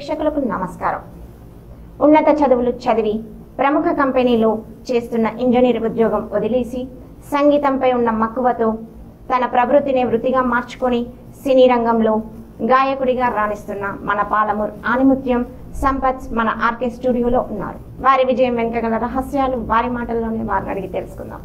ప్రేక్షకులకు నమస్కారం ఉన్నత చదువులు చదివి ప్రముఖ కంపెనీలో చేస్తున్న ఇంజనీర్ ఉద్యోగం వదిలేసి సంగీతంపై ఉన్న మక్కువతో తన ప్రవృత్తిని వృత్తిగా మార్చుకొని సినీ రంగంలో గాయకుడిగా రాణిస్తున్న మన పాలమూరు ఆనిముత్యం సంపత్ మన ఆర్కే స్టూడియోలో ఉన్నారు వారి విజయం వెనుక గల రహస్యాలు వారి మాటల్లోనే వారిని అడిగి తెలుసుకుందాం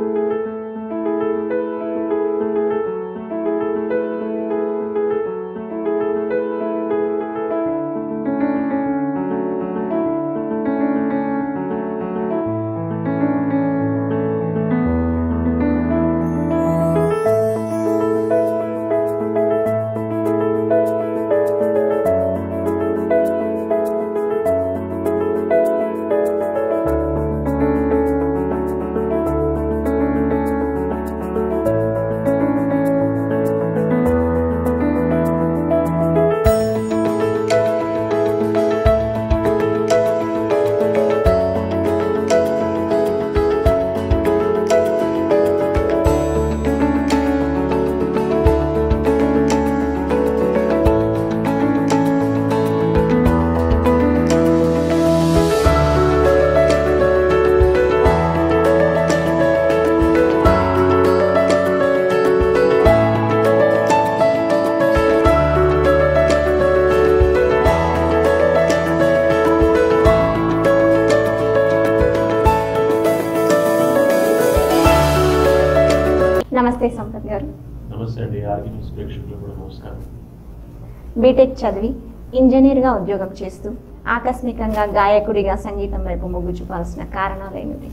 నమస్తే సంపత్ గారు నమస్తే అండి ఆర్కి న్యూస్ ప్రేక్షకులకు కూడా నమస్కారం బీటెక్ చదివి ఇంజనీర్గా ఉద్యోగం చేస్తూ ఆకస్మికంగా గాయకుడిగా సంగీతం వైపు మొగ్గు చూపాల్సిన కారణాలు ఏమిటి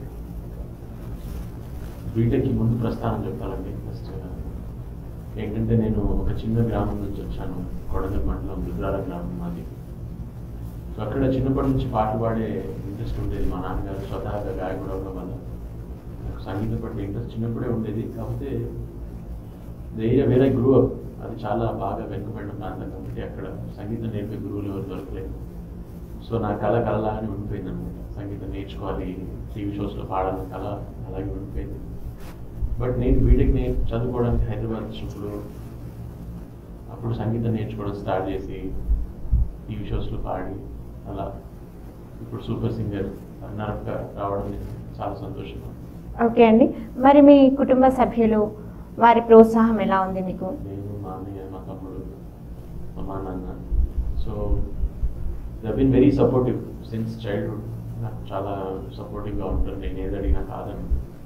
బీటెక్కి ముందు ప్రస్థానం చెప్పాలండి ఫస్ట్ ఏంటంటే నేను ఒక చిన్న గ్రామం నుంచి వచ్చాను కొడగల్ మండలం రుద్రాల గ్రామం మాది సో అక్కడ చిన్నప్పటి నుంచి పాటలు పాడే ఇంట్రెస్ట్ ఉండేది మా నాన్నగారు స్వతహాగా గాయకుడు అవడం వల్ల నాకు సంగీతం పట్ల ఇంట్రెస్ట్ చిన్నప్పుడే ఉండేది కాకపోతే ఏరియా వేరే గ్రూ అప్ అది చాలా బాగా వెనుకబడిన ప్రాంతం కాబట్టి అక్కడ సంగీతం నేర్పే గురువులు ఎవరు దొరకలేదు సో నా కళ కళలాగానే ఉండిపోయింది అనమాట సంగీతం నేర్చుకోవాలి టీవీ షోస్లో పాడాలని కళ అలాగే ఉండిపోయింది బట్ నేను బీటెక్ నేను చదువుకోవడానికి హైదరాబాద్ వచ్చినప్పుడు అప్పుడు సంగీతం నేర్చుకోవడం స్టార్ట్ చేసి టీవీ షోస్లో పాడి అలా ఇప్పుడు సూపర్ సింగర్ నరక రావడం నేను చాలా సంతోషంగా ఉంది. ఓకే అండి మరి మీ కుటుంబ సభ్యులు వారి ప్రోత్సాహం ఎలా ఉంది మీకు నేను మా అన్నయ్య మా తమ్ముడు మా మా నాన్న so they been very supportive since childhood నాకు చాలా సపోర్టివ్గా ఉంటారు నేను ఏది అడిగినా కాదని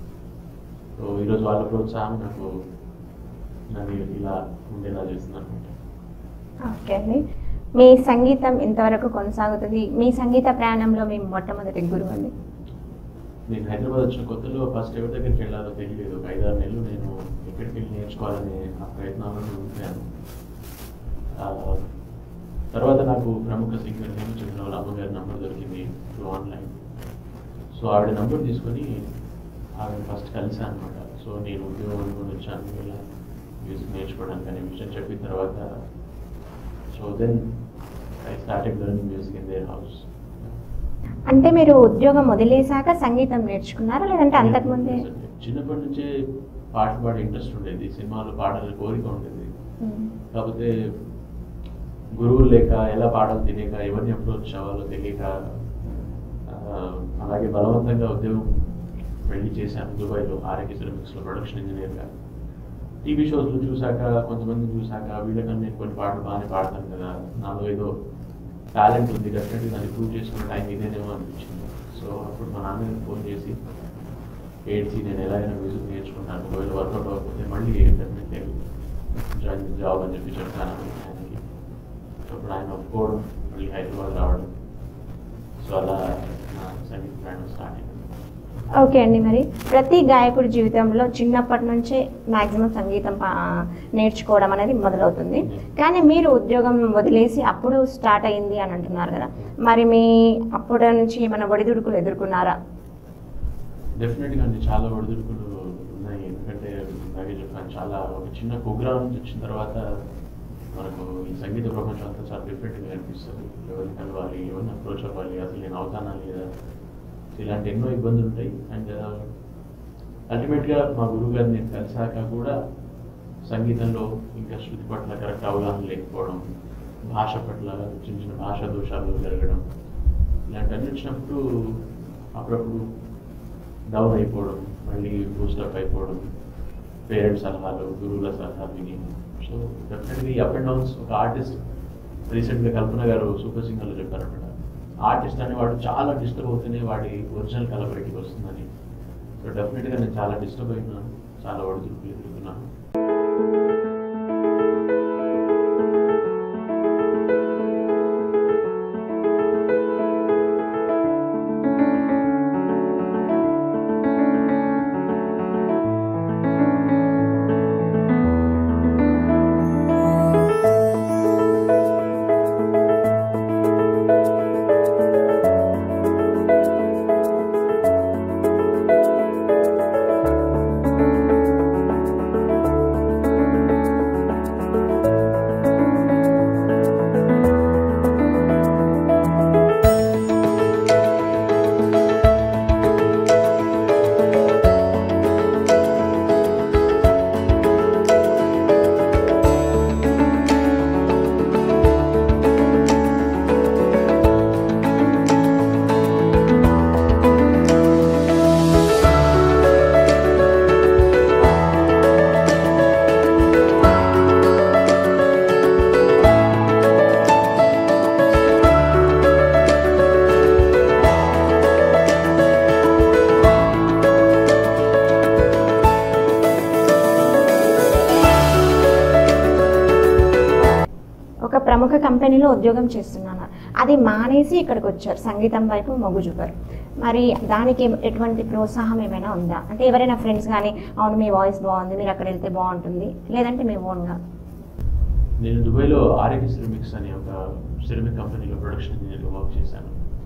సో ఈరోజు వాళ్ళ ప్రోత్సాహం నాకు నన్ను ఇలా ఉండేలా చేస్తుంది అనమాట ఓకే అండి మీ సంగీతం ఇంతవరకు కొనసాగుతుంది మీ సంగీత ప్రయాణంలో మీ మొట్టమొదటి గురువు అండి నేను హైదరాబాద్ వచ్చిన కొత్తలో ఫస్ట్ ఎవరి దగ్గరికి వెళ్ళాలో తెలియలేదు ఒక ఐదారు నెలలు నేను ఎక్కడికి వెళ్ళి నేర్చుకోవాలనే ఆ ప్రయత్నాలను ఉండిపోయాను ఆ, తర్వాత నాకు ప్రముఖ సింగర్ నేను చెప్పిన వాళ్ళ అమ్మగారి నంబర్ దొరికింది త్రూ ఆన్లైన్ సో ఆవిడ నంబర్ తీసుకొని ఆవిడ ఫస్ట్ కలిసాను అనమాట సో నేను ఉద్యోగం అనుకుని వచ్చాను ఇలా మ్యూజిక్ నేర్చుకోవడానికి అనే విషయం చెప్పిన తర్వాత so then I started learning music in their house అంటే మీరు ఉద్యోగం వదిలేశాక సంగీతం నేర్చుకున్నారా లేదంటే అంతకుముందే చిన్నప్పటి నుంచే పాటలు పాడే ఇంట్రెస్ట్ ఉండేది సినిమాలో పాడాలని కోరిక ఉండేది మ్మ్. కాకపోతే గురువులు లేక ఎలా పాడాలో తెలియక ఎవరిని అప్రోచ్ అవ్వాలో తెలియక ఆ, అలాగే బలవంతంగా ఉద్యోగం వెళ్ళి చేశాను దుబాయ్లో ఆర్ఎకి సిరమిక్స్లో ప్రొడక్షన్ ఇంజనీర్గా టీవీ షోస్లో చూశాక కొంతమంది చూశాక వీళ్ళకన్నా నేను కొన్ని పాటలు బాగానే పాడతాను కదా నాలో ఏదో టాలెంట్ ఉంది డెఫినెట్గా దాన్ని ప్రూవ్ చేసుకున్న టైం ఇదేనేమో అనిపించింది సో అప్పుడు మా నాన్నగారికి ఫోన్ చేసి ఏడ్చి నేను ఎలా అయినా మ్యూజిక్ నేర్చుకుంటాను ఒకవేళ వర్కౌట్ అవ్వకపోతే మళ్ళీ డెఫినెట్లీ జాయిన్ జాబ్ అని చెప్పి చెప్తాను ఆయనకి అప్పుడు ఆయన ఒప్పుకోవడం మళ్ళీ హైదరాబాద్ రావడం సో అలా నా సంగీత ప్రయాణం స్టార్ట్ అయింది ఓకే అండి మరి ప్రతి గాయకుడి జీవితంలో చిన్నప్పటి నుంచే మ్యాక్సిమం సంగీతం పా- నేర్చుకోవడం అనేది మొదలవుతుంది కానీ మీరు ఉద్యోగం వదిలేసి అప్పుడు స్టార్ట్ అయింది అని అంటున్నారు కదా మరి మీ అప్పటి నుంచి ఏమైనా ఒడిదుడుకులు ఎదుర్కొన్నారా డెఫినెట్గా అండి చాలా ఒడిదుడుకులు ఉన్నాయి ఎందుకంటే అలాగే చెప్పాను చాలా ఒక చిన్న కుగ్రామం నుంచి వచ్చిన తర్వాత మనకు ఈ సంగీత ప్రపంచం అంతా చాలా డిఫరెంట్గా అనిపిస్తుంది ఎవరిని కలవాలి ఎవరిని అప్రోచ్ అవ్వాలి అసలు నేను అవుతానా లేదా ఇలాంటి ఎన్నో ఇబ్బందులు ఉంటాయి అండ్ అల్టిమేట్గా మా గురువు గారిని నేను కలిసాక కూడా సంగీతంలో ఇంకా శృతి పట్ల కరెక్ట్ అవగాహన లేకపోవడం భాష పట్ల చిన్న చిన్న భాషా దోషాలు జరగడం ఇలాంటివన్నీ వచ్చినప్పుడు అప్పుడప్పుడు డౌన్ అయిపోవడం మళ్ళీ బూస్టప్ అయిపోవడం పేరెంట్స్ సలహాలు గురువుల సలహాలు విని సో డెఫినెట్గా ఈ అప్ అండ్ డౌన్స్ ఒక ఆర్టిస్ట్ రీసెంట్గా కల్పన గారు సూపర్ సింగర్లో చెప్పారన్నమాట ఆర్టిస్ట్ అనేవాడు చాలా డిస్టర్బ్ అవుతూనే వాడి ఒరిజినల్ కళ బయటికి వస్తుందని సో డెఫినెట్గా నేను చాలా డిస్టర్బ్ అయినా చాలా ఒడిదుడుకులు ఎదుర్కొన్నాను ఒక ప్రముఖ కంపెనీలో ఉద్యోగం చేస్తున్నాను అది మానేసి ఇక్కడికి వచ్చారు సంగీతం వైపు మొగ్గు చూపారు మరి దానికి ఎటువంటి ప్రోత్సాహం ఏమైనా ఉందా అంటే ఎవరైనా ఫ్రెండ్స్ కానీ అవును మీ వాయిస్ బాగుంది మీరు అక్కడ వెళ్తే బాగుంటుంది లేదంటే మీ ఓన్గా నేను దుబాయ్లో ఆర్ఏకి సిరమిక్స్ అనే ఒక సిరమిక్ కంపెనీలో ప్రొడక్షన్ ఇంజనీర్గా వర్క్ చేశాను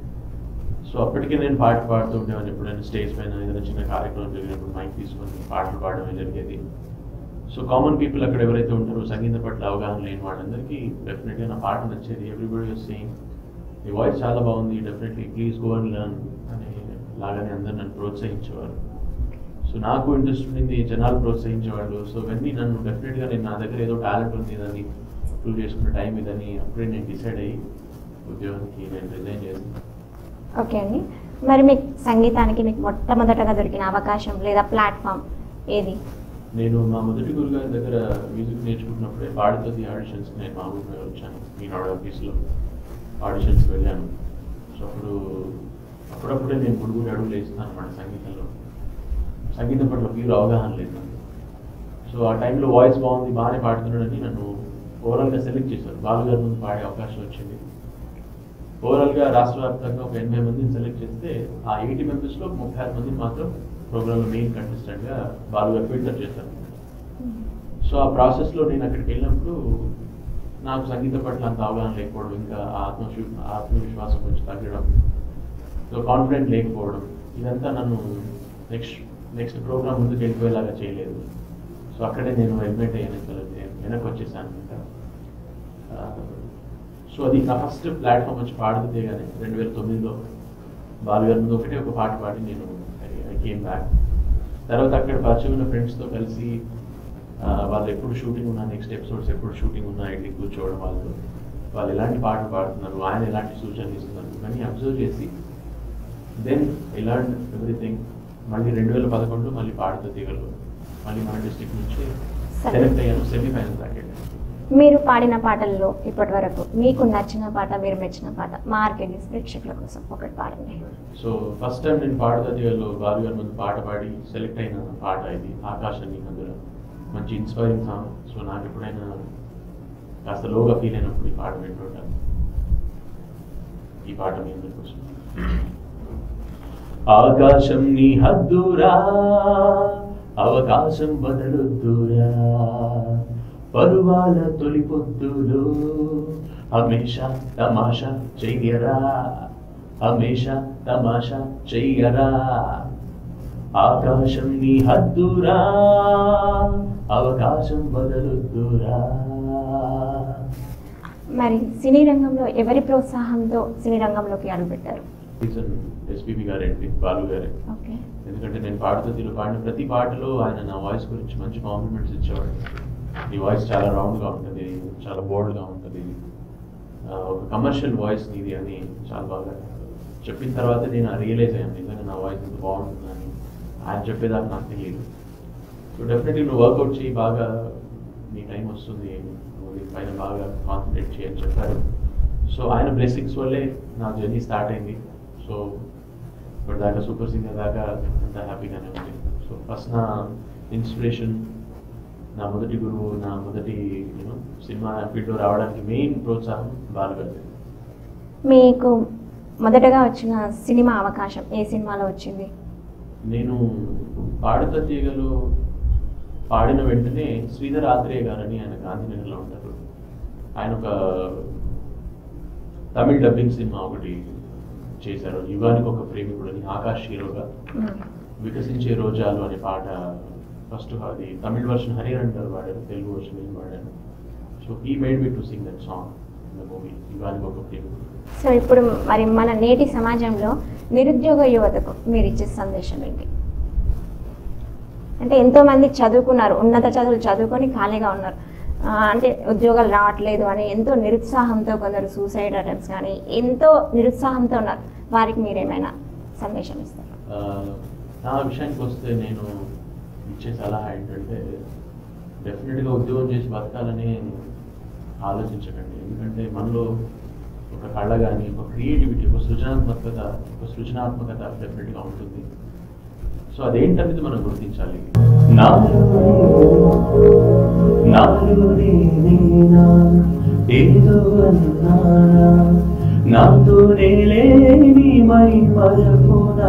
సో అప్పటికే నేను పాట పాడుతూ ఉండేవాడిని ఎప్పుడైనా స్టేజ్ పైన ఏదైనా చిన్న కార్యక్రమం జరిగినప్పుడు మైక్ తీసుకొని పాటలు పాడడం జరిగేది సో కామన్ పీపుల్ అక్కడ ఎవరైతే ఉంటారో సంగీతం పట్ల అవగాహన లేని వాళ్ళందరికీ డెఫినెట్గా నా పాట నచ్చేది ఎవ్రీబడి సేమ్ మీ వాయిస్ చాలా బాగుంది definitely please go and learn అనే లాగానే అందరు నన్ను ప్రోత్సహించేవారు సో నాకు ఇంట్రెస్ట్ ఉండింది జనాలు ప్రోత్సహించేవాళ్ళు సో ఇవన్నీ నన్ను డెఫినెట్గా నేను నా దగ్గర ఏదో టాలెంట్ ఉంది దాన్ని ప్రూవ్ చేసుకునే టైం ఇదని అప్పుడే నేను డిసైడ్ అయ్యి ఉద్యోగానికి నేను రిజైన్ చేశాను ఓకే అండి మరి మీకు సంగీతానికి మీకు మొట్టమొదటగా దొరికిన అవకాశం లేదా ప్లాట్ఫామ్ ఏది నేను మా మొదటి గురుగారి దగ్గర మ్యూజిక్ నేర్చుకుంటున్నప్పుడే పాడుతుంది ఆడిషన్స్కి నేను మా ఊరి వచ్చాను ఈనాడు ఆఫీస్లో ఆడిషన్స్కి వెళ్ళాను సో అప్పుడు అప్పుడప్పుడే నేను గుడుగుడు అడుగులు వేస్తున్నాను అన్నమాట సంగీతంలో సంగీతం పట్ల ప్యూర్ అవగాహన లేదు నాకు సో ఆ టైంలో వాయిస్ బాగుంది బాగానే పాడుతున్నాడని నన్ను ఓవరాల్గా సెలెక్ట్ చేశారు బాలుగారి ముందు పాడే అవకాశం వచ్చింది ఓవరాల్గా రాష్ట్ర వ్యాప్తంగా ఒక ఎనభై మందిని సెలెక్ట్ చేస్తే ఆ ఎయిటీ మెంబర్స్లో ముప్పై ఆరు మందిని మాత్రం ప్రోగ్రామ్లో మెయిన్ కంటెస్టెంట్గా బాలుగారు ఫిల్టర్ చేశారు సో ఆ ప్రాసెస్లో నేను అక్కడికి వెళ్ళినప్పుడు నాకు సంగీతం పట్ల అంత అవగాహన లేకపోవడం ఇంకా ఆత్మశు ఆత్మవిశ్వాసం కొంచెం తగ్గడం సో కాన్ఫిడెంట్ లేకపోవడం ఇదంతా నన్ను నెక్స్ట్ నెక్స్ట్ ప్రోగ్రామ్ ముందుకు వెళ్ళిపోయేలాగా చేయలేదు సో అక్కడే నేను ఎలిమినేట్ అయ్యాను వెనక్కి వచ్చేసాను ఇంకా సో అది నా ఫస్ట్ ప్లాట్ఫామ్ వచ్చి పాడితే కానీ రెండు వేల తొమ్మిదిలో బాలుగారి ముందు ఒకటే ఒక పాట పాడి నేను ఐ కేమ్ బ్యాక్ తర్వాత అక్కడ పరిచయం ఉన్న ఫ్రెండ్స్తో కలిసి ఆ, వాళ్ళు ఎప్పుడు షూటింగ్ ఉన్నా నెక్స్ట్ ఎపిసోడ్స్ ఎప్పుడు షూటింగ్ ఉన్నా వెళ్ళి కూర్చోవడం వాళ్ళు వాళ్ళు ఎలాంటి పాటలు పాడుతున్నారు ఆయన ఎలాంటి సూచనలు ఇస్తున్నారు ఇవన్నీ అబ్జర్వ్ చేసి దెన్ ఎలాంటి ఎవ్రీథింగ్ మళ్ళీ రెండు వేల పదకొండు మళ్ళీ పాడుతూ తీగలు మళ్ళీ మన డిస్ట్రిక్ట్ నుంచి సరే. సెలెక్ట్ అయ్యాను సెమీఫైనల్ దాకా మీరు పాడిన పాటల్లో ఇప్పటి వరకు మీకు నచ్చిన పాట మీరు మెచ్చిన పాట మా ఆర్కేడీస్ ప్రేక్షకుల కోసం ఒకటి పాడండి సో ఫస్ట్ టైం నేను పాడుతా తీగల్లో బాలు గారి ముందు పాట పాడి సెలెక్ట్ అయిన పాట ఇది ఆకాశాన్ని అందులో మంచి ఇన్స్పైరింగ్ సాంగ్ సో నాకు ఎప్పుడైనా కాస్త లోగా ఫీల్ అయినప్పుడు ఈ పాట వింటుంటాను ఈ పాట మీ అందరి కోసం ఆకాశం నీ హద్దురా అవకాశం బదలొద్దురా పరువాల తొలి పొద్దులు హమేషా తమాషా చెయ్యరా హమేషా తమాషా చెయ్యరా ఆకాశం నీ హద్దురా అవకాశం బదలొద్దురా మరి సినీ రంగంలో ఎవరి ప్రోత్సాహంతో సినీ రంగంలోకి అడుగుపెట్టారు రీజన్ ఎస్పీబి గారేంటి బాలు గారే ఓకే ఎందుకంటే నేను పాడుతూ తీరు పాడిన ప్రతి పాటలో ఆయన నా వాయిస్ గురించి మంచి కాంప్లిమెంట్స్ ఇచ్చేవాడు నీ వాయిస్ చాలా రౌండ్గా ఉంటుంది చాలా బోల్డ్గా ఉంటుంది ఆ, ఒక కమర్షియల్ వాయిస్ నీది అని చాలా బాగా చెప్పిన తర్వాత నేను రియలైజ్ అయ్యాను నిజంగా నా వాయిస్ ఎంత బాగుంటుందని ఆయన చెప్పేదాకా నాకు తెలియదు సో డెఫినెట్లీ నువ్వు వర్కౌట్ చేయి బాగా నీ టైం వస్తుంది నువ్వు దీనిపైన బాగా కాన్సన్ట్రేట్ చేయని చెప్పారు సో ఆయన బ్లెస్సింగ్స్ వల్లే నా జర్నీ స్టార్ట్ అయింది సో ఇప్పుడు దాకా సూపర్ సింగర్ దాకా అంత హ్యాపీగానే ఉంది సో ఫస్ట్ నా ఇన్స్పిరేషన్ నా మొదటి గురువు నా మొదటి యూనో సినిమా ఫీల్డ్లో రావడానికి మెయిన్ ప్రోత్సాహం బాలగారు మీకు మొదటగా వచ్చిన సినిమా అవకాశం ఏ సినిమాలో వచ్చింది నేను పాడుతా తీగలో పాడిన వెంటనే శ్రీధర్ ఆత్రేయ గారని ఆయన గాంధీనగర్లో ఉంటారు ఆయన ఒక తమిళ్ డబ్బింగ్ సినిమా ఒకటి చేశారు యుగానికి ఒక ప్రేమికుడు అని ఆకాష్ హీరోగా మ్మ్. వికసించే రోజాలు అనే పాట ఫస్ట్ అది తమిళ్ వర్షన్ హరిహరన్ గారు పాడారు తెలుగు వర్షన్ నేను పాడాను so he made me to sing that song in the movie యుగానికి ఒక ప్రేమికుడు సో ఇప్పుడు మరి మన నేటి సమాజంలో నిరుద్యోగ యువతకు మీరు ఇచ్చే సందేశం ఏంటి అంటే ఎంతో మంది చదువుకున్నారు ఉన్నత చదువులు చదువుకొని ఖాళీగా ఉన్నారు ఆ, అంటే ఉద్యోగాలు రావట్లేదు అని ఎంతో నిరుత్సాహంతో కొందరు సూసైడ్ అటెంప్ట్స్ కానీ ఎంతో నిరుత్సాహంతో ఉన్నారు వారికి మీరేమైనా సందేశం ఇస్తారు ఆ, నా విషయానికి వస్తే నేను ఇచ్చే సలహా ఏంటంటే డెఫినెట్గా ఉద్యోగం చేసి బతకాలని ఆలోచించకండి ఎందుకంటే మనలో ఒక కళ కానీ ఒక క్రియేటివిటీ ఒక సృజనాత్మకత ఒక సృజనాత్మకత డెఫినెట్గా ఉంటుంది సో అదేంటనేది మనం గుర్తించాలి ఏదో అన్నానా నాతో నేలేని మై మరపునా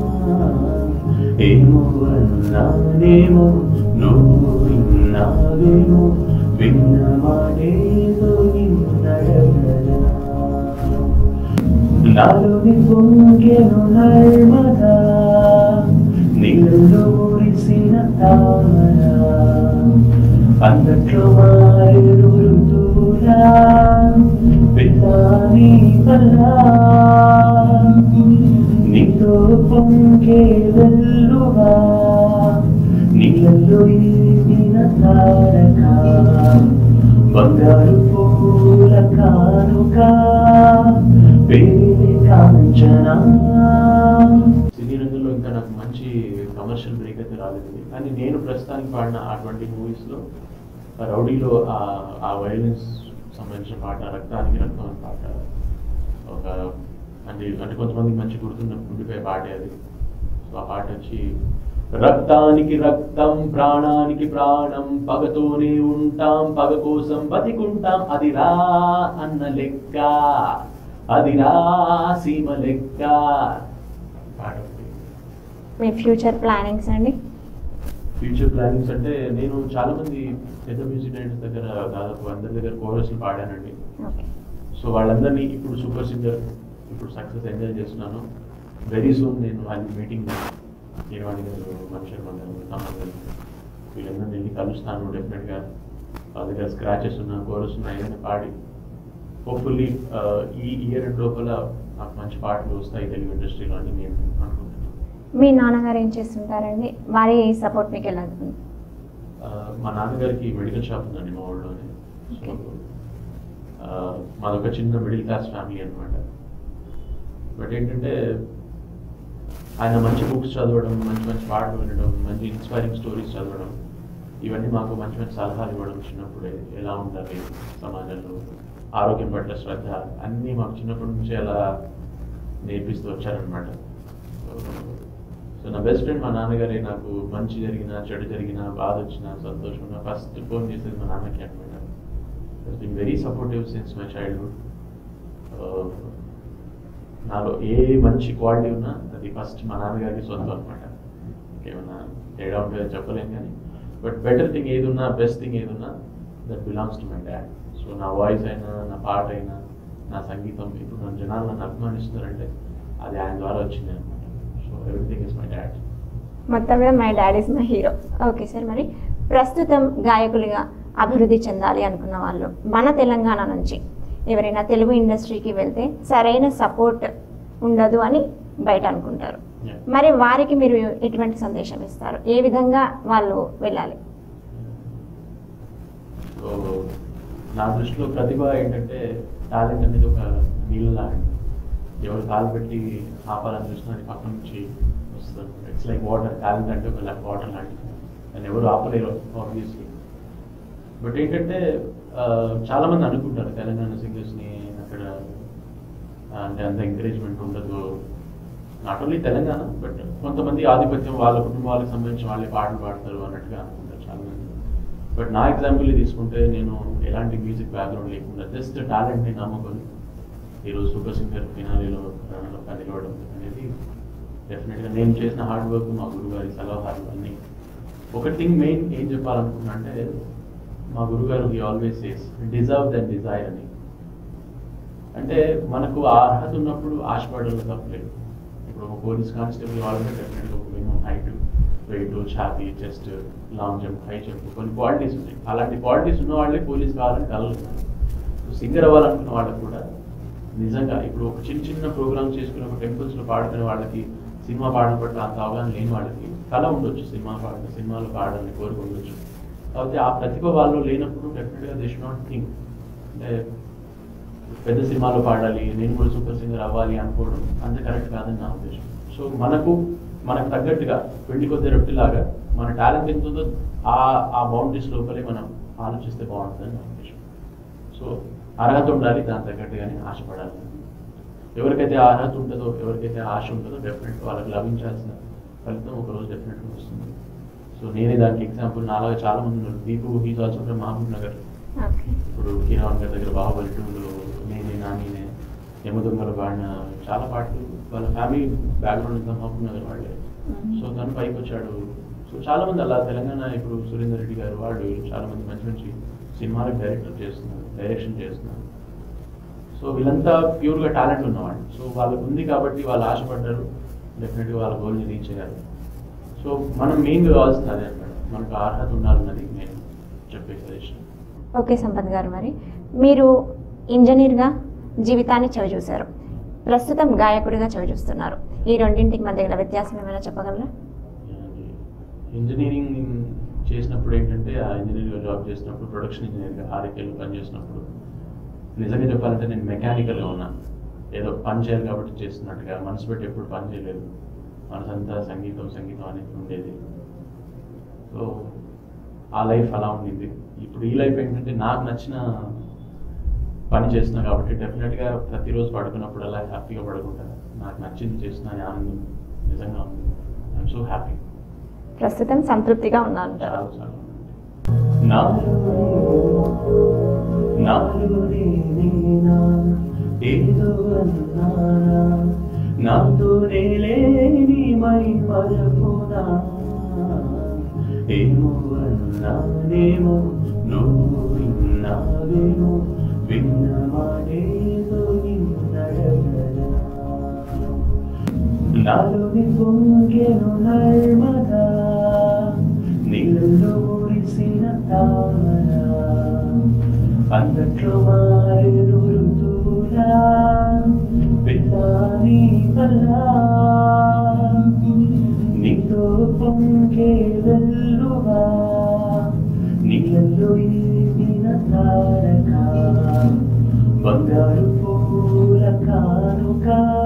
ఏమో అన్నానేమో నువ్వు విన్నావేమో విన్న మాటేదో విన్నడగరా నాలోని పొంగెను నర్మదా నీళ్ళలో మురిసిన తామర అందట్లో మారేరు ఋతువులా పిల్లాని వల్ల నీతో పొంగే వెల్లువా నీళ్ళలో ఈగిన తారక బంగారు పూల కానుక పేరు కాంచనా సినీ రంగంలో ఇంకా నాకు మంచి కమర్షియల్ బ్రేక్ అయితే రాలేదు కానీ నేను ప్రస్తుతానికి పాడిన అటువంటి మూవీస్లో రౌడీలో ఆ- ఆ వైలెన్స్ సంబంధించిన పాట రక్తానికి రక్తం అనే పాట ఒక అంటే అంటే కొంతమందికి మంచి గుర్తుండ ఉండిపోయే పాటే అది సో ఆ పాట వచ్చి రక్తానికి రక్తం ప్రాణానికి ప్రాణం పగతోనే ఉంటాం పగ కోసం బతికుంటాం అది రా అన్న లెక్క అది రా సీమ లెక్క పాట ఒకటి. మీ ఫ్యూచర్ ప్లానింగ్స్ అండి ఫ్యూచర్ ప్లానింగ్స్ అంటే నేను చాలా మంది పెద్ద మ్యూజిక్ డైరెక్టర్స్ దగ్గర దాదాపు అందరి దగ్గర కోరస్లు పాడానండి ఓకే సో వాళ్ళందరినీ ఇప్పుడు సూపర్ సింగర్ ఇప్పుడు సక్సెస్ ఎంజాయ్ చేస్తున్నాను వెరీ సూన్ నేను వాళ్ళ మీటింగ్ కీరవాణి గారు మనుషులు గారు తమ్ముడు గారు వీళ్ళందరినీ వెళ్ళి కలుస్తాను డెఫినెట్గా వాళ్ళ దగ్గర స్క్రాచెస్ ఉన్నా కోరస్ ఉన్నా ఏదైనా పాడి హోప్ఫుల్లీ ఈ ఇయర్ లోపల నాకు మంచి పాటలు వస్తాయి తెలుగు ఇండస్ట్రీలో అని నేను అనుకుంటున్నాను మీ నాన్నగారు ఏం చేస్తుంటారండి వారి సపోర్ట్ మీకు ఎలా ఉంది ఆ, మా నాన్నగారికి మెడికల్ షాప్ ఉందండి మా ఊళ్ళోనే సో Okay. ఆ, మాదొక చిన్న మిడిల్ క్లాస్ ఫ్యామిలీ అన్నమాట బట్ ఏంటంటే ఆయన మంచి బుక్స్ చదవడం మంచి మంచి పాటలు వినడం మంచి ఇన్స్పైరింగ్ స్టోరీస్ చదవడం ఇవన్నీ మాకు మంచి మంచి సలహాలు ఇవ్వడం చిన్నప్పుడే ఎలా ఉండాలి సమాజంలో ఆరోగ్యం పట్ల శ్రద్ధ అన్నీ మాకు చిన్నప్పటి నుంచే అలా నేర్పిస్తూ వచ్చారనమాట సో నా బెస్ట్ ఫ్రెండ్ మా నాన్నగారే నాకు మంచి జరిగినా చెడు జరిగినా బాధ వచ్చినా సంతోషం ఉన్నా ఫస్ట్ ఫోన్ చేసేది మా నాన్నకి అనమాట been very supportive since my childhood నాలో ఏ మంచి క్వాలిటీ ఉన్నా అది ఫస్ట్ మా నాన్నగారికి సొంతం అనమాట ఇంకేమన్నా తేడా ఉంటుందో చెప్పలేం కానీ బట్ బెటర్ థింగ్ ఏది ఉన్నా బెస్ట్ థింగ్ ఏది ఉన్నా that belongs to my dad so నా వాయిస్ అయినా నా పాట అయినా నా సంగీతం ఇప్పుడు నా జనాలు నన్ను అభిమానిస్తున్నారంటే అది ఆయన ద్వారా వచ్చింది అనమాట so everything is my dad మొత్తం మీద my dad is my hero okay sir మరి ప్రస్తుతం గాయకులుగా అభివృద్ధి చెందాలి అనుకున్న వాళ్ళు మన తెలంగాణ నుంచి ఎవరైనా తెలుగు ఇండస్ట్రీకి వెళ్తే సరైన సపోర్ట్ ఉండదు అని బయట అనుకుంటారు Yeah. మరి వారికి మీరు ఎటువంటి సందేశం ఇస్తారు ఏ విధంగా వాళ్ళు వెళ్ళాలి నా దృష్టిలో ప్రతిభ ఏంటంటే టాలెంట్ అనేది ఒక నీళ్ళ లాంటిది ఎవరు కాలు పెట్టి ఆపాలని చూసినా అది పక్క నుంచి వస్తుంది ఇట్స్ లైక్ వాటర్ టాలెంట్ అంటే ఒక వాటర్ లాంటిది దాన్ని ఎవరు ఆపలేరు ఆబ్వియస్లీ బట్ ఏంటంటే ఆ, చాలా మంది అనుకుంటారు తెలంగాణ సింగర్స్ని అక్కడ ఆ, అంటే అంత ఎంకరేజ్మెంట్ ఉండదు నాట్ ఓన్లీ తెలంగాణ బట్ కొంతమంది ఆధిపత్యం వాళ్ళ కుటుంబాలకు సంబంధించి వాళ్ళే పాటలు పాడతారు అన్నట్టుగా అనుకుంటారు చాలా మంది బట్ నా ఎగ్జాంపుల్ తీసుకుంటే నేను ఎలాంటి మ్యూజిక్ బ్యాక్గ్రౌండ్ లేకుండా జస్ట్ టాలెంట్ని నమ్ముకొని ఈరోజు సూపర్ సింగర్ ఫినాలీలో రణలో నిలవడం అనేది డెఫినెట్గా నేను చేసిన హార్డ్ వర్క్ మా గురుగారి సలహాలు అన్నీ ఒక థింగ్ మెయిన్ ఏం చెప్పాలనుకున్నా అంటే మా గురుగారు he always says deserve then desire అని అంటే మనకు ఆ అర్హత ఉన్నప్పుడు ఆశపడడం తప్పలేదు ఇప్పుడు ఒక పోలీస్ కానిస్టేబుల్ వాళ్ళంటే డెఫినెట్గా ఒక మినిమం హైట్ వెయిట్ ఛాతీ chest long jump high jump కొన్ని క్వాలిటీస్ ఉంటాయి అలాంటి క్వాలిటీస్ ఉన్న వాళ్ళే పోలీస్ కావాలని కలుగుతున్నారు సింగర్ అవ్వాలనుకున్న వాళ్ళకు కూడా నిజంగా ఇప్పుడు ఒక చిన్న చిన్న ప్రోగ్రామ్స్ చేసుకుని ఒక టెంపుల్స్లో పాడుకునే వాళ్ళకి సినిమా పాడడం పట్ల అంత అవగాహన లేని వాళ్ళకి కళ ఉండొచ్చు సినిమా పాడడం సినిమాలో పాడాలని కోరిక ఉండొచ్చు కాకపోతే ఆ ప్రతిభ వాళ్ళు లేనప్పుడు డెఫినెట్గా దే షుడ్ నాట్ థింక్ అంటే పెద్ద సినిమాలో పాడాలి నేను కూడా సూపర్ సింగర్ అవ్వాలి అనుకోవడం అంత కరెక్ట్ కాదని నా ఉద్దేశం సో మనకు మనకు తగ్గట్టుగా పెళ్లి కొద్ది రొట్టెలాగా మన టాలెంట్ ఎంత ఉందో ఆ ఆ బౌండరీస్ లోపలే మనం ఆలోచిస్తే బాగుంటుందని నా ఉద్దేశం సో అర్హత ఉండాలి దాని తగ్గట్టుగానే ఆశపడాలి ఎవరికైతే ఆ అర్హత ఉంటుందో ఎవరికైతే ఆశ ఉంటుందో డెఫినెట్ వాళ్ళకి లభించాల్సిన ఫలితం ఒక రోజు డెఫినెట్గా వస్తుంది సో నేనే దానికి ఎగ్జాంపుల్ నాలాగా చాలా మంది ఉన్నారు Deepu he's also from Mahabubnagar okay ఇప్పుడు కిరాన్ గారి దగ్గర బాహుబలి టూలో నేనే నా నేనే యమదొంగలు పాడిన చాలా పాటలు వాళ్ళ ఫ్యామిలీ బ్యాక్గ్రౌండ్ అంతా మహబూబ్ నగర్ వాళ్ళే సో తను పైకి వచ్చాడు సో చాలా మంది అలా తెలంగాణ ఇప్పుడు సురేందర్ రెడ్డి గారు వాళ్ళు వీళ్ళు చాలా మంది మంచి మంచి సినిమాలకు డైరెక్టర్ చేస్తున్నారు డైరెక్షన్ చేస్తున్నారు సో వీళ్ళంతా ప్యూర్గా టాలెంట్ ఉన్నవాళ్ళు సో వాళ్ళకు ఉంది కాబట్టి వాళ్ళు ఆశపడ్డారు డెఫినెట్గా వాళ్ళ గోల్ని రీచ్ అయ్యారు సో మనం మెయిన్ కావాల్సింది అదే అనమాట మనకు అర్హత ఉండాలన్నది నేను చెప్పే సజెషన్ ఓకే సంపత్ గారు మరి మీరు ఇంజనీర్గా జీవితాన్ని చవిచూశారు ప్రస్తుతం గాయకుడిగా చవిచూస్తున్నారు ఈ రెండింటికి మధ్య గల వ్యత్యాసం ఏమైనా చెప్పగలరా ఇంజనీరింగ్ చేసినప్పుడు ఏంటంటే ఆ ఇంజనీరింగ్ జాబ్ చేసినప్పుడు ప్రొడక్షన్ ఇంజనీర్గా ఆర్ఐకేలో పనిచేసినప్పుడు నిజంగా చెప్పాలంటే నేను మెకానికల్గా ఉన్నా ఏదో పని చేయాలి కాబట్టి చేస్తున్నట్టుగా మనసు పెట్టి ఎప్పుడు పని చేయలేదు మనసంతా సంగీతం సంగీతం అనేది ఉండేది సో ఆ లైఫ్ అలా ఉండింది ఇప్పుడు ఈ లైఫ్ ఏంటంటే నాకు నచ్చిన పని చేస్తున్నా కాబట్టి డెఫినెట్గా ప్రతిరోజు పడుకున్నప్పుడు అలా హ్యాపీగా పడుకుంటాను నాకు నచ్చింది చేస్తున్నా అనే ఆనందం నిజంగా ఉంది ఐఎమ్ సో హ్యాపీ ప్రస్తుతం సంతృప్తిగా ఉన్నాను చాలా చాలా ఉంది. నాలో నాలో నేనేనా ఏదో అన్నానా నాతో నేలేని మై మరపునా ఏమో అన్నానేమో నువ్వు విన్నావేమో విన్న మాటేదో నిన్నడగరా నాలోని పొంగెను నర్మదా నీళ్ళలో మురిసిన తామర అందట్లో మారెను ఋతువులా పిల్లాని వల్ల నీతో పొంగే వెల్లువా నీళ్ళలో ఈదిన తారక బంగారు పూల కానుక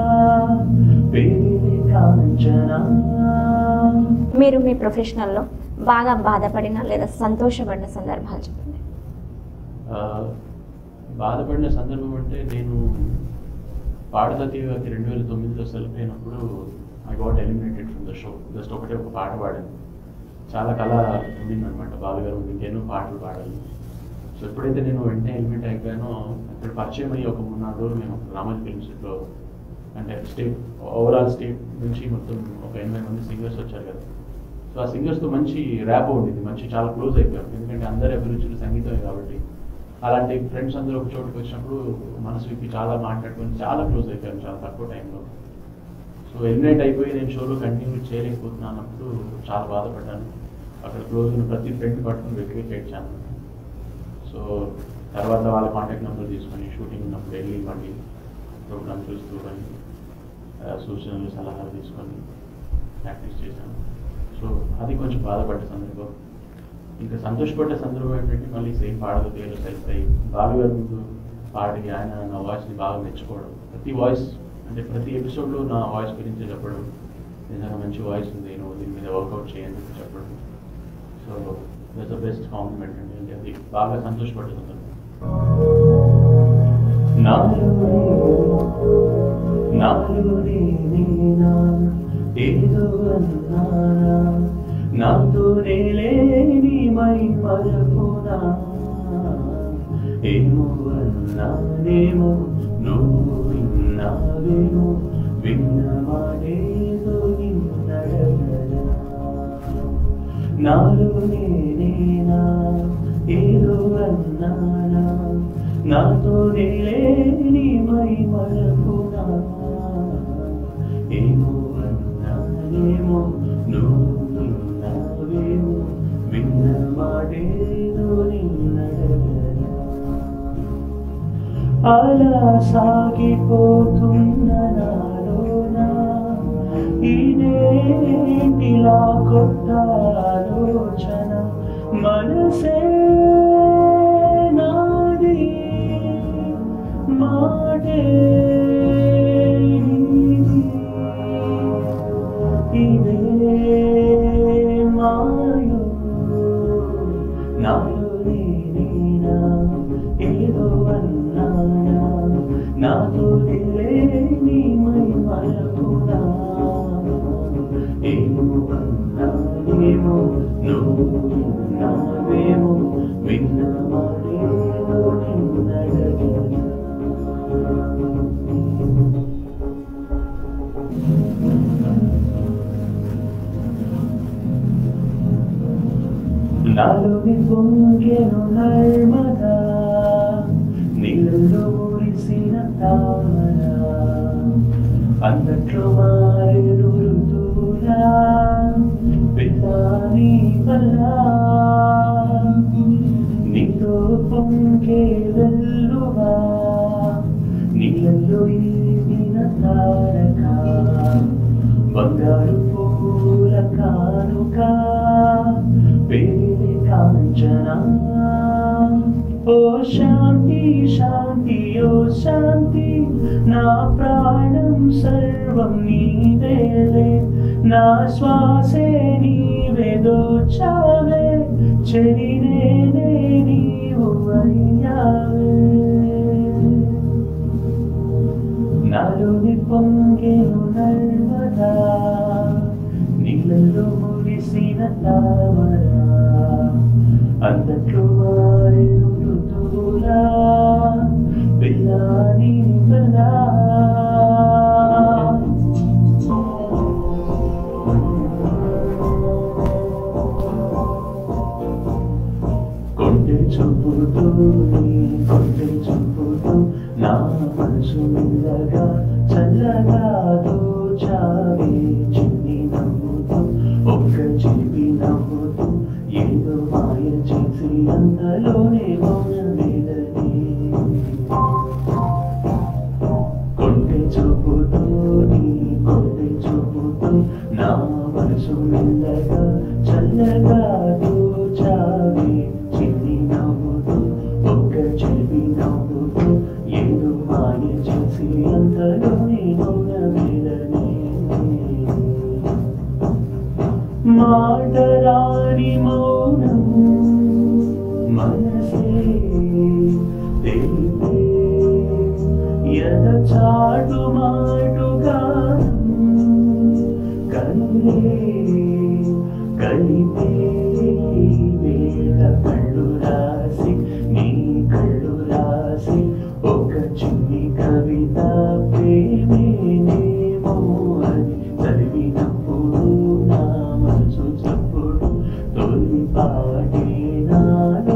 పేరు కాంచనా మీరు మీ ప్రొఫెషనల్లో బాగా బాధపడిన లేదా సంతోషపడిన సందర్భాలు చెప్పండి ఆ, బాధపడిన సందర్భం అంటే నేను పాడతా తీవ్రకి రెండు వేల తొమ్మిదిలో సెలెక్ట్ అయినప్పుడు I got eliminated from the show just ఒకటే ఒక పాట పాడాను చాలా కళ ఉండిందనమాట బాలుగారు ఇంకేనో పాటలు పాడాలి సో ఎప్పుడైతే నేను వెంటనే ఎలిమినేట్ అయిపోయానో అక్కడ పరిచయం అయ్యి ఒక మూడు నాలుగు రోజులు మేము రామోజీ ఫిల్మ్ సిటీలో అంటే స్టేట్ ఓవరాల్ స్టేట్ నుంచి మొత్తం ఒక ఎనభై మంది సింగర్స్ వచ్చారు కదా సో ఆ సింగర్స్తో మంచి ర్యాప్ ఉండింది మంచి చాలా క్లోజ్ అయిపోయాం ఎందుకంటే అందరి అభిరుచులు సంగీతమే కాబట్టి అలాంటి ఫ్రెండ్స్ అందరూ ఒక చోటుకి వచ్చినప్పుడు మనసు విప్పి చాలా మాట్లాడుకొని చాలా క్లోజ్ అయిపోయాం చాలా తక్కువ టైంలో సో ఎలిమినేట్ అయిపోయి నేను షోలో కంటిన్యూ చేయలేకపోతున్నాను అన్నప్పుడు చాలా బాధపడ్డాను అక్కడ క్లోజ్ ఉన్న ప్రతి ఫ్రెండ్ పట్టుకుని వెతికి వెతికి ఏడ్చాను సో తర్వాత వాళ్ళ కాంటాక్ట్ నెంబర్ తీసుకొని షూటింగ్ ఉన్నప్పుడు వెళ్ళి మళ్ళీ ప్రోగ్రామ్ చూస్తూ కానీ ఆ, సూచనలు సలహాలు తీసుకొని ప్రాక్టీస్ చేశాను సో అది కొంచెం బాధపడ్డ సందర్భం ఇంకా సంతోషపడ్డ సందర్భం ఏంటంటే మళ్ళీ సేమ్ పాడదు పేరు సెలెక్ట్ అయ్యి బాలు గారి ముందు పాడి ఆయన నా వాయిస్ని బాగా మెచ్చుకోవడం ప్రతి వాయిస్ అంటే ప్రతి ఎపిసోడ్లో నా వాయిస్ గురించి చెప్పడం నిజంగా మంచి వాయిస్ ఉంది నువ్వు దీని మీద వర్కౌట్ చేయని చెప్పి చెప్పడం so that's the best compliment అండి అంటే అది బాగా సంతోషపడ్డ సందర్భం నాలోనే నాలోనే నేనా ఏదో అన్నానా నాతోనే లేని మై మరపునా ఏమో అన్నానేమో నువ్వు విన్నావేమో విన్న మాటేదో విన్నడగరా నాలోనే నేనా ఏదో అన్నానా నాతో లేని మై మరపునా ఏమో అన్నానేమో నువ్వు విన్నావేమో విన్న మాటేదో నిన్నడగరా అలా సాగిపోతున్న నాలోనా ఇదేంటిలా కొత్త ఆలోచన మనసే నాది మాటే నీది. ఇదే మాయో నాలో నేనేనా ఏదో అన్నానా నాతో లేని మై మరపునా ఏమో అన్నానేమో నువ్వు విన్నావేమో విన్న మాటేదో నిన్నడగరా నాలోని పొంగెను నర్మదా నీళ్ళలో మురిసిన తామర అందట్లో మారెను ఋతువులా పిల్లాని వల్ల నీతో పొంగే వెల్లువా నీళ్ళలో ఈదిన తారక బంగారు పూల కానుక పేరే కాంచన ఓ శాంతి శాంతి ఓ శాంతి నా ప్రాణం సర్వం నీవేలే నా శ్వాసే నీవే దోచావే చెరినే నీవు అయ్యావే నాలోని పొంగెను నర్మదా నీళ్ళలో మురిసిన తామర అందట్లో మారెను ఋతువులా పిల్లాని బలా కొండె చూపుతూ నీ కొండె చూపుతూ నా మనసు మెల్లగా చల్లగా దోచావే చిన్ని నవ్వుతూ ఒక్క చిలిపి నవ్వుతూ ఏదో మాయ చేసి అందులోనే మౌనమేదని కొండె చూపుతూ నీ కొండె చూపుతూ నా మనసు మెల్లగా చల్లగా దోచావే చిన్ని నవ్వుతూ ఒక్క చెవి నవ్వుతూ ఏదో మాయ చేసి అంతలోనే మౌనమేదని మాటరాని మౌనం మనసే తెలిపే ఎద చాటు మాటుగా కనులే కలిపే వేళ కళ్ళు రాసి నీ కళ్ళు రాసి ఒక చిన్ని కవిత ప్రేమేనేమో అని చదివినప్పుడు నా మనసు చప్పుడు తొలి పాటే నాలో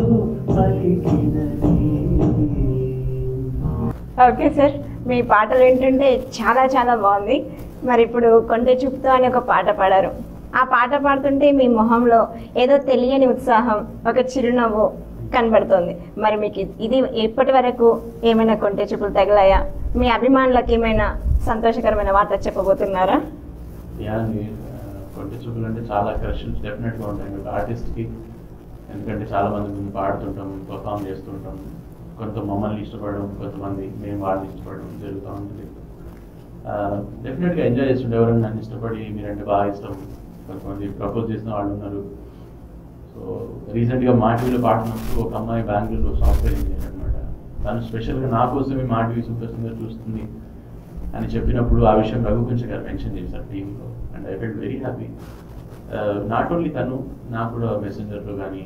పలికినది ఓకే సార్ మీ పాటలు ఏంటంటే చాలా చాలా బాగుంది మరి ఇప్పుడు కొంటే చూపుతూ అని ఒక పాట పాడారు ఆ పాట పాడుతుంటే మీ మొహంలో ఏదో తెలియని ఉత్సాహం ఒక చిరునవ్వు కనబడుతుంది మరి మీకు ఇది ఇప్పటి వరకు ఏమైనా కొంటే చూపులు తగిలాయా మీ అభిమానులకు ఏమైనా సంతోషకరమైన వార్త చెప్పబోతున్నారా యా కొంటే చూపులు అంటే చాలా క్రషన్స్ డెఫినెట్గా ఉంటాయి ఒక ఆర్టిస్ట్కి ఎందుకంటే చాలా మంది మేము పాడుతుంటాం పర్ఫామ్ చేస్తుంటాం కొంత మమ్మల్ని ఇష్టపడడం కొంతమంది మేము వాళ్ళని ఇష్టపడడం జరుగుతూ ఉంటుంది డెఫినెట్గా ఎంజాయ్ చేస్తుండే ఎవరైనా నన్ను ఇష్టపడి మీరంటే బాగా ఇష్టం కొంతమంది ప్రపోజ్ చేసిన వాళ్ళు ఉన్నారు సో రీసెంట్గా మా టీవీలో పాడినప్పుడు ఒక అమ్మాయి బెంగళూరులో సాఫ్ట్వేర్ ఇంజనీర్ అనమాట తను స్పెషల్గా నా కోసమే మా టీవీ సూపర్ సింగర్ చూస్తుంది అని చెప్పినప్పుడు ఆ విషయం రఘుకుంచ గారు మెన్షన్ చేశారు టీవీలో and I felt very happy not only తను నాకు కూడా మెసెంజర్లో కానీ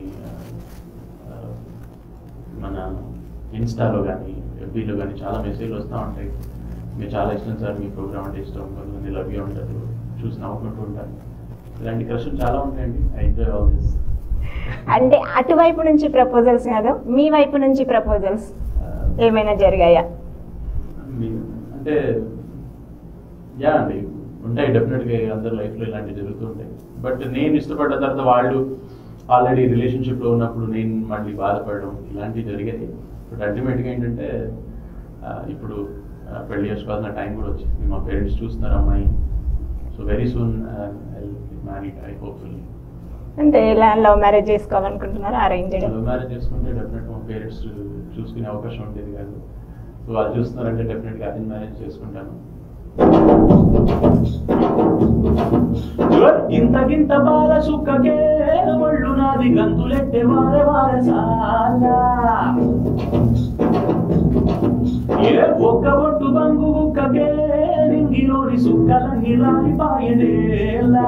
మన ఇన్స్టాలో కానీ ఎఫ్బీలో కానీ చాలా మెసేజ్లు వస్తూ ఉంటాయి మీరు చాలా ఇష్టం సార్ మీ ప్రోగ్రామ్ అంటే ఇష్టం కొంతమంది లవ్ యూ ఉంటారు చూసి నవ్వుకుంటూ ఉంటారు ఇలాంటి క్రషులు చాలా ఉంటాయండి ఐ ఎంజాయ్ ఆల్ దిస్ అంటే అటువైపు నుంచి ప్రపోజల్స్ కాదు మీ వైపు నుంచి ప్రపోజల్స్ ఏమైనా జరిగాయా మీ- అంటే యా అండి ఉంటాయి డెఫినెట్గా అందరి లైఫ్లో ఇలాంటివి జరుగుతూ ఉంటాయి బట్ నేను ఇష్టపడ్డ తర్వాత వాళ్ళు ఆల్రెడీ రిలేషన్షిప్లో ఉన్నప్పుడు నేను మళ్ళీ బాధపడడం ఇలాంటివి జరిగాయి బట్ అల్టిమేట్గా ఏంటంటే ఆ, ఇప్పుడు ఆ, పెళ్లి చేసుకోవాల్సిన టైం కూడా వచ్చింది మా పేరెంట్స్ చూస్తున్నారు అమ్మాయి so very soon married I hopefully అంటే ఇలా లవ్ మ్యారేజ్ చేసుకోవాలనుకుంటున్నారా అరేంజ్ లవ్ మ్యారేజ్ చేసుకుంటే డెఫినెట్ మా పేరెంట్స్ చూసుకునే అవకాశం ఉండేది కాదు సో వాళ్ళు చూస్తున్నారంటే డెఫినెట్గా అరేంజ్ మ్యారేజ్ చేసుకుంటాను ఇంతకింత బాల సుక్కకే ఒళ్ళు నాది గంతులెట్టే వారె వారె సాలా ఏ ఒక్క బొట్టు బంగు బుక్కకే రింగిలోని సుక్కలన్నీ రాలిపాయనేలా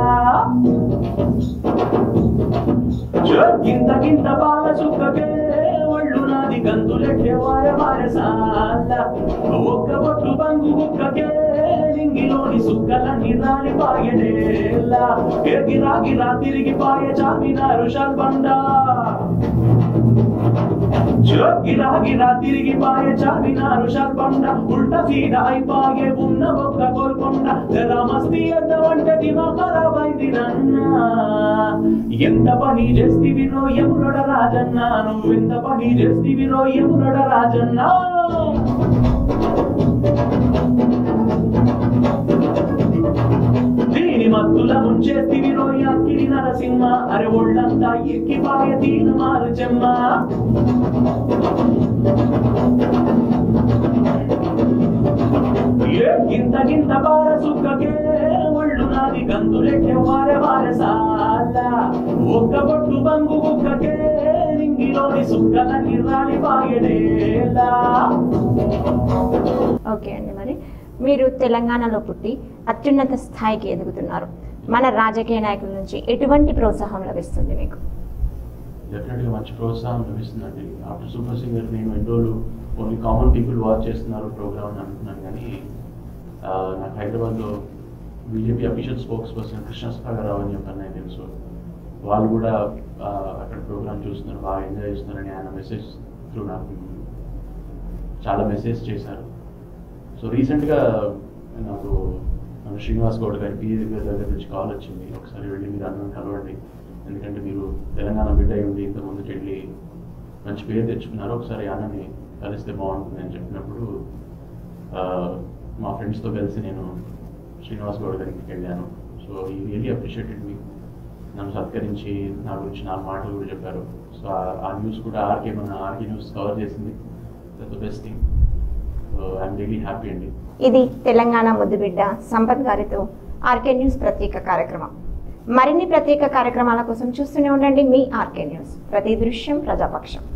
ఇంతకింత బాల సుక్కకే ఒళ్ళు నాది గంతులెట్టే వారె వారె సాలా ఒక్క బొట్టు బంగు బుక్కకే రింగిలోని సుక్కలన్నీ రాలిపాయనేలా ఏ గిరా గిరా తిరిగి పాయ చాపినారు షల్బండా గిరా గిరా తిరిగి పాయ చాపినారు షల్బండ ఉల్టా సీదా అయిపాయే ఉన్న ఒక్క కోల్కొండ జరా మస్తీ అద్దవంటే దిమా ఖరాబ్ అయింది నన్న ఎంత పని చేస్తివిరో ఎమురడ రాజన్న నువ్వెంత పని చేస్తివిరో ఎమురడ రాజన్న దీని మత్తుల ముంచేస్తివి రోయ కిడి నరసింహ అరే ఒళ్ళంతా ఎక్కిపాయ దీన మారు చెమ్మ ఏ గింత గింత బార సుక్కకే ఒళ్ళు నాది గంతులెక్కే వారె వారె సాల ఒక్క బొట్టు బంగు బుక్కకే రింగిలోని సుక్కలన్నీ రాలి పాయడేలా ఓకే అండి మరి మీరు తెలంగాణలో పుట్టి అత్యున్నత స్థాయికి ఎదుగుతున్నారు మన రాజకీయ నాయకుల నుంచి ఎటువంటి ప్రోత్సాహం లభిస్తుంది మీకు డెఫినెట్గా మంచి ప్రోత్సాహం లభిస్తుందండి ఆఫ్టర్ సూపర్ సింగర్ నేను ఎన్ని రోజులు ఓన్లీ కామన్ పీపుల్ వాచ్ చేస్తున్నారు ప్రోగ్రామ్ అని అనుకున్నాను కానీ ఆ, నాకు హైదరాబాద్లో BJP official spokesperson Krishna Sagarrao అని చెప్పాను నాకు తెలుసు వాళ్ళు కూడా ఆ, అక్కడ ప్రోగ్రామ్ చూస్తున్నారు బాగా ఎంజాయ్ చేస్తున్నారని ఆయన మెసేజ్ త్రూ నాకు చాలా మెసేజ్ చేశారు సో రీసెంట్గా నాకు మన శ్రీనివాస్ గౌడ్ గారి పిఏ గారి దగ్గర నుంచి కాల్ వచ్చింది ఒకసారి వెళ్ళి మీరు అందరం కలవండి ఎందుకంటే మీరు తెలంగాణ బిడ్డ అయి ఉండి ఇంత ముందుకు వెళ్ళి మంచి పేరు తెచ్చుకున్నారు ఒకసారి అన్నని కలిస్తే బాగుంటుంది అని చెప్పినప్పుడు ఆ, మా ఫ్రెండ్స్తో కలిసి నేను శ్రీనివాస్ గౌడ్ గారికి వెళ్ళాను సో ఈ రియలీ అప్రిషియేటెడ్ మీ నన్ను సత్కరించి నా గురించి నాలుగు మాటలు కూడా చెప్పారు సో ఆ- ఆ న్యూస్ కూడా ఆర్కే మన ఆర్కే న్యూస్ కవర్ చేసింది that the best thing so I'm really happy అండి ఇది తెలంగాణ ముద్దుబిడ్డ సంపత్ గారితో ఆర్కే న్యూస్ ప్రత్యేక కార్యక్రమం మరిన్ని ప్రత్యేక కార్యక్రమాల కోసం చూస్తూనే ఉండండి మీ ఆర్కే న్యూస్ ప్రతి దృశ్యం ప్రజాపక్షం